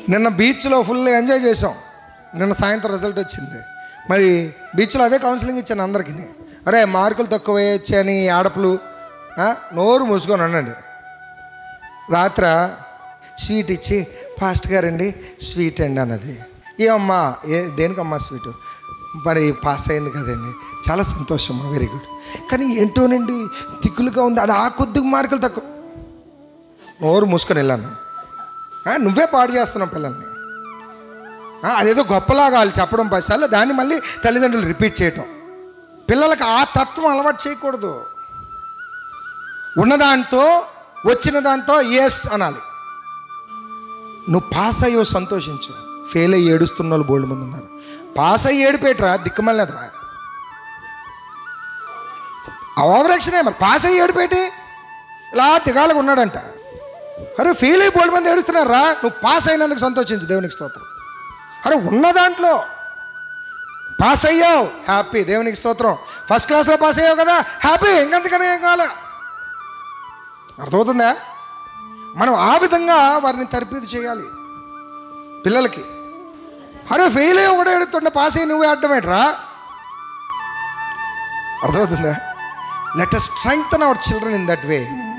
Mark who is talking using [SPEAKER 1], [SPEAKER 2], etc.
[SPEAKER 1] నిన్న బీచ్లో full enjoy చేసాం నిన్న సాయంత్రం రిజల్ట్ వచ్చింది మరి బీచ్లో అదే కౌన్సిలింగ్ ఇచ్చాను అందరికీ అరే మార్కులు తక్కువ వచ్చాయని ఆడపులు ఆ, నోరు మూసుకొని ఉండండి రాత్ర స్వీట్ ఇచ్చి ఫాస్ట్ గారండి స్వీట్ అండి అన్నది ఏమమ్మా ఏ దేనికమ్మా స్వీట్ మరి పాస్ అయింది కదండి చాలా సంతోషం వెరీ గుడ్ కానీ ఏంటోనండి దిక్కులుగా ఉంది అది ఆ కొద్ది మార్కులు తక్కువ నోరు మూసుకొని వెళ్ళాను ఆ, నువ్వే పాడు చేస్తున్నావు పిల్లల్ని ఆ, అదేదో గొప్పలాగా వాళ్ళు చెప్పడం పైసాలు దాన్ని మళ్ళీ తల్లిదండ్రులు రిపీట్ చేయటం పిల్లలకు ఆ తత్వం అలవాటు చేయకూడదు ఉన్నదాంతో వచ్చిన దాంతో ఎస్ అనాలి నువ్వు పాస్ అయ్యో సంతోషించు ఫెయిల్ అయ్యి ఏడుస్తున్న వాళ్ళు బోల్డ్ మంది ఉన్నారు పాస్ అయ్యి ఏడిపేటరా దిక్కుమల్లెదరా ఓవరాక్షనే మరి పాస్ అయ్యి ఏడిపేటి ఇలా తిగాలకు ఉన్నాడంట అరే ఫెయిల్ అయ్యి బోల్డ్ మంది ఏడుస్తున్నారా నువ్వు పాస్ అయినందుకు సంతోషించు దేవునికి స్తోత్రం అరే ఉన్న దాంట్లో పాస్ అయ్యావు హ్యాపీ దేవునికి స్తోత్రం ఫస్ట్ క్లాస్లో పాస్ అయ్యావు కదా హ్యాపీ ఇంకంతకనే ఏం కావాలా అర్థమవుతుందా మనం ఆ విధంగా వారిని తర్పీదు చేయాలి పిల్లలకి అరే ఫెయిల్ అయ్యి ఒకటే ఎడుతుండే పాస్ అయ్యి నువ్వే అడ్డమేట్రా అర్థమవుతుందా let us strengthen our children in that way